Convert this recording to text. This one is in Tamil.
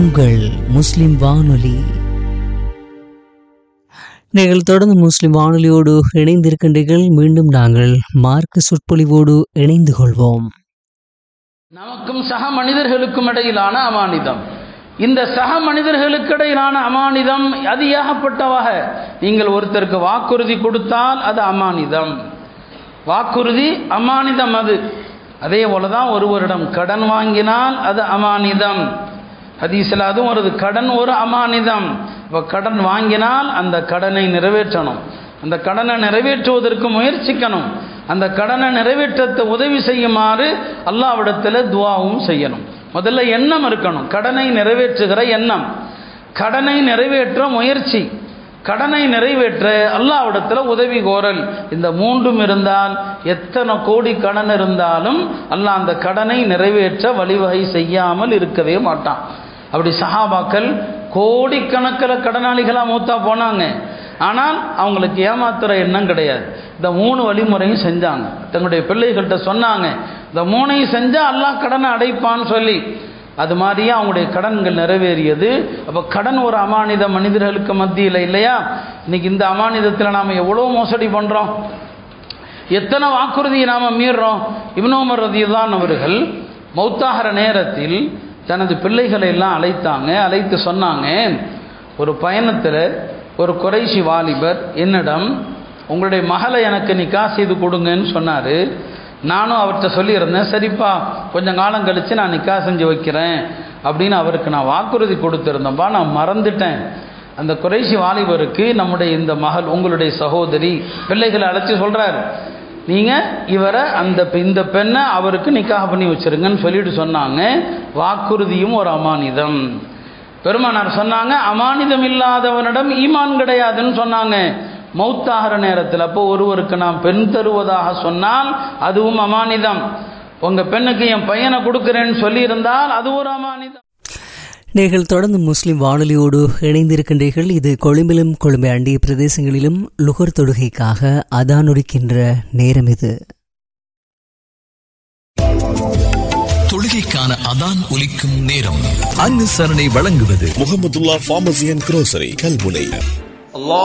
உங்கள் முஸ்லிம் வானொலி நீங்கள் தொடர்ந்து முஸ்லிம் வானொலியோடு இணைந்திருக்கின்றீர்கள் மீண்டும் நாங்கள் மார்க்க சொற்பொழிவோடு இணைந்து கொள்வோம் நமக்கும் சக மனிதர்களுக்கும் இடையிலான அமானிதம் இந்த சக மனிதர்களுக்கு இடையிலான அமானிதம் அது ஏகப்பட்டவாக நீங்கள் ஒருத்தருக்கு வாக்குறுதி கொடுத்தால் அது அமானிதம் வாக்குறுதி அமானிதம் அது அதே போல தான் ஒருவரிடம் கடன் வாங்கினால் அது அமானிதம் ஹதீஸில் அதுவும் வருது கடன் ஒரு அமானிதம் இப்போ கடன் வாங்கினால் அந்த கடனை நிறைவேற்றணும் அந்த கடனை நிறைவேற்றுவதற்கு முயற்சிக்கணும் அந்த கடனை நிறைவேற்றத்தை உதவி செய்யுமாறு அல்லாவிடத்தில் துவாவும் செய்யணும் முதல்ல எண்ணம் இருக்கணும் கடனை நிறைவேற்றுகிற எண்ணம் கடனை நிறைவேற்ற முயற்சி கடனை நிறைவேற்ற அல்லாவிடத்தில் உதவி கோரல் இந்த மூன்றும் இருந்தால் எத்தனை கோடி கடன் இருந்தாலும் அல்லாஹ் அந்த கடனை நிறைவேற்ற வழிவகை செய்யாமல் இருக்கவே மாட்டான் அப்படி சஹாபாக்கள் கோடிக்கணக்கில் கடனாளிகளாக மூத்தா போனாங்க ஆனால் அவங்களுக்கு ஏமாத்துற எண்ணம் கிடையாது இந்த மூணு வழிமுறையும் செஞ்சாங்க தங்களுடைய பிள்ளைகள்கிட்ட சொன்னாங்க இந்த மூணையும் செஞ்சால் அல்லாஹ் கடனை அடைப்பான்னு சொல்லி அது மாதிரியே அவங்களுடைய கடன்கள் நிறைவேறியது அப்போ கடன் ஒரு அமானித மனிதர்களுக்கு மத்தியில் இல்லையா இன்னைக்கு இந்த அமானிதத்தில் நாம் எவ்வளோ மோசடி பண்ணுறோம் எத்தனை வாக்குறுதியை நாம் மீறுறோம் இப்னோமர் ரதியுதான் அவர்கள் மௌத்தாகிற நேரத்தில் தனது பிள்ளைகளை எல்லாம் அழைத்தாங்க அழைத்து சொன்னாங்க ஒரு பயணத்தில் ஒரு குறைசி வாலிபர் என்னிடம் உங்களுடைய மகளை எனக்கு நிக்கா செய்து கொடுங்கன்னு சொன்னார் நானும் அவர்கிட்ட சொல்லியிருந்தேன் சரிப்பா கொஞ்சம் காலம் கழித்து நான் நிக்கா செஞ்சு வைக்கிறேன் அப்படின்னு அவருக்கு நான் வாக்குறுதி கொடுத்துருந்தேன்ப்பா நான் மறந்துட்டேன் அந்த குறைசி வாலிபருக்கு நம்முடைய இந்த மகள் உங்களுடைய சகோதரி பிள்ளைகளை அழைச்சி சொல்கிறார் நீங்கள் இவரை அந்த இந்த பெண்ணை அவருக்கு நிக்காக பண்ணி வச்சிருங்கன்னு சொல்லிட்டு சொன்னாங்க வாக்குறுதியும் ஒரு அமானிதம் பெருமானார் சொன்னாங்க அமானிதம் இல்லாதவனிடம் ஈமான் கிடையாதுன்னு சொன்னாங்க மௌத்தாகிற நேரத்தில் அப்போ ஒருவருக்கு நாம் பெண் தருவதாக சொன்னால் அதுவும் அமானிதம் உங்கள் பெண்ணுக்கு என் பையனை கொடுக்குறேன்னு சொல்லியிருந்தால் அது ஒரு அமானிதம் நீங்கள் தொடர்ந்து முஸ்லிம் வானொலியோடு இணைந்திருக்கின்றீர்கள் இது கொழும்பிலும் கொழும்பை அண்டிய பிரதேசங்களிலும் லுகர் தொடுகைக்காக அதானுரிக்கின்ற நேரம் இது தொழுகைக்கான அதான் ஒலிக்கும் நேரம் அனுசரணை வழங்குவது Mohamedullah pharmacy and grocery Kalmunai الله